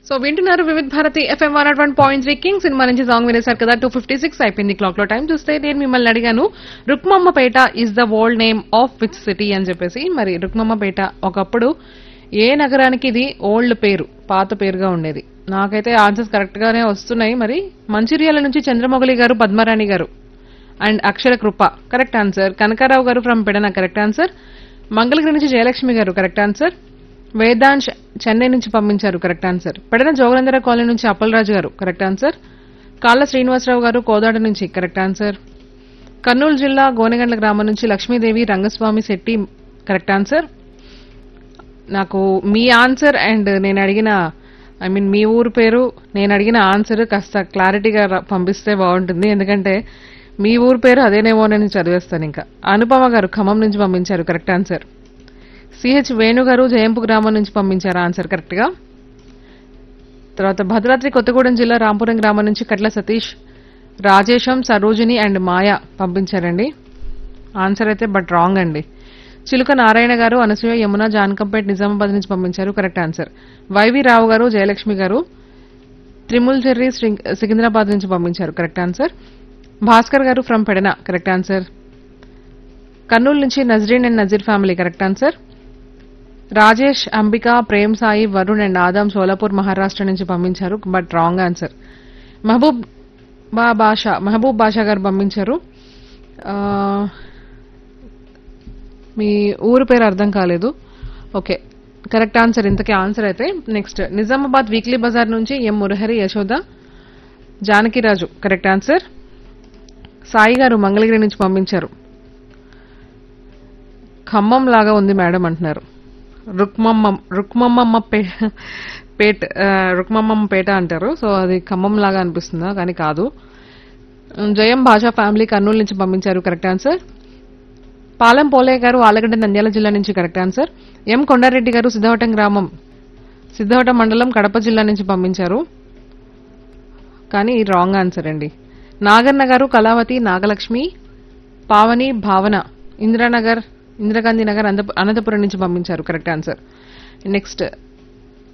so వింటున్నారు Vividh Bharati FM one one point three King cinema నుంచి song వినేశారు కదా టూ ఫిఫ్టీ సిక్స్ అయిపోయింది క్లాక్ లో టైం చూస్తే నేను మిమ్మల్ని అడిగాను Rukmammapeta is the old name of which city అని చెప్పేసి మరి రుక్మమ్మపేట ఒకప్పుడు ఏ నగరానికి ఇది ఓల్డ్ పేరు పాత పేరుగా ఉండేది నాకైతే ఆన్సర్స్ కరెక్ట్ గానే వస్తున్నాయి మరి మంచిర్యాల నుంచి చంద్రమౌళి గారు పద్మరాణి గారు and Akshara Krupa correct answer Kanakarao గారు from Pedana correct answer Mangalagiri నుంచి జయలక్ష్మి గారు కరెక్ట్ ఆన్సర్ వేదాంశ్ చెన్నై నుంచి పంపించారు correct answer Pedana Joganandara colony నుంచి అప్పలరాజు గారు కరెక్ట్ ఆన్సర్ కాళ్ళ శ్రీనివాసరావు గారు కోదాడ నుంచి కరెక్ట్ ఆన్సర్ కర్నూలు జిల్లా గోనెగండ్ల గ్రామం నుంచి లక్ష్మీదేవి రంగస్వామి శెట్టి కరెక్ట్ ఆన్సర్ నాకు మీ ఆన్సర్ అండ్ నేను అడిగిన ఐ మీన్ మీ ఊరు పేరు నేను అడిగిన ఆన్సర్ కాస్త క్లారిటీగా ర- పంపిస్తే బాగుంటుంది ఎందుకంటే మీ ఊరు పేరు అదేనేమో నేను చదివేస్తాను ఇంకా అనుపమ గారు ఖమ్మం నుంచి పంపించారు కరెక్ట్ ఆన్సర్ సిహెచ్ వేణు గారు జయంపు గ్రామం నుంచి పంపించారు ఆన్సర్ కరెక్ట్ గా తర్వాత భద్రాద్రి కొత్తగూడెం జిల్లా రాంపురం గ్రామం నుంచి కట్ల సతీష్ రాజేశం సరోజిని అండ్ మాయ పంపించారండి ఆన్సర్ అయితే బట్ రాంగ్ అండి చిలుక నారాయణ గారు అనసూయ యమున జానకంపేట్ నిజామాబాద్ నుంచి పంపించారు కరెక్ట్ ఆన్సర్ వైవి రావు గారు జయలక్ష్మి గారు త్రిముల్ చెర్రీ శ్రీ- సికింద్రాబాద్ నుంచి పంపించారు కరెక్ట్ ఆన్సర్ భాస్కర్ గారు from Pedana correct answer Kurnool నుంచి Nazreen and Nazeer family correct answer Rajesh Ambika Prem Sai Varun and Adam Solapur Maharashtra నుంచి పంపించారు బట్ రాంగ్ ఆన్సర్ మహబూబ్ బా బాషా మహబూబ్ బాషా గారు పంపించారు ఆ, మీ ఊరు పేరు అర్థం కాలేదు ఓకే కరెక్ట్ ఆన్సర్ ఇంతకీ ఆన్సర్ అయితే నెక్స్ట్ నిజామాబాద్ వీక్లీ బజార్ నుంచి M Murahari Yashoda Janakiraju correct answer Sai గారు మంగళగిరి నుంచి పంపించారు ఖమ్మం లాగా ఉంది మేడం అంటున్నారు రుక్మమ్మ రుక్మమ్మమ్మ పే పేట ఆ, రుక్మమ్మమ్మ పేట అంటారు సో అది ఖమ్మం లాగా అనిపిస్తుందా కానీ కాదు జయం భాషా ఫ్యామిలీ కర్నూలు నుంచి పంపించారు కరెక్ట్ ఆన్సర్ పాలెం పోలయ్య గారు ఆలగడ్డ నంద్యాల జిల్లా నుంచి కరెక్ట్ ఆన్సర్ ఎం కొండారెడ్డి గారు సిద్ధవటం గ్రామం సిద్ధవటం మండలం కడప జిల్లా నుంచి పంపించారు కానీ రాంగ్ ఆన్సర్ అండి నాగన్న గారు కళావతి నాగలక్ష్మి పావని భావన ఇందిరానగర్ ఇందిరాగాంధీ నగర్ అనంత- అనంతపురం నుంచి పంపించారు కరెక్ట్ ఆన్సర్ నెక్స్ట్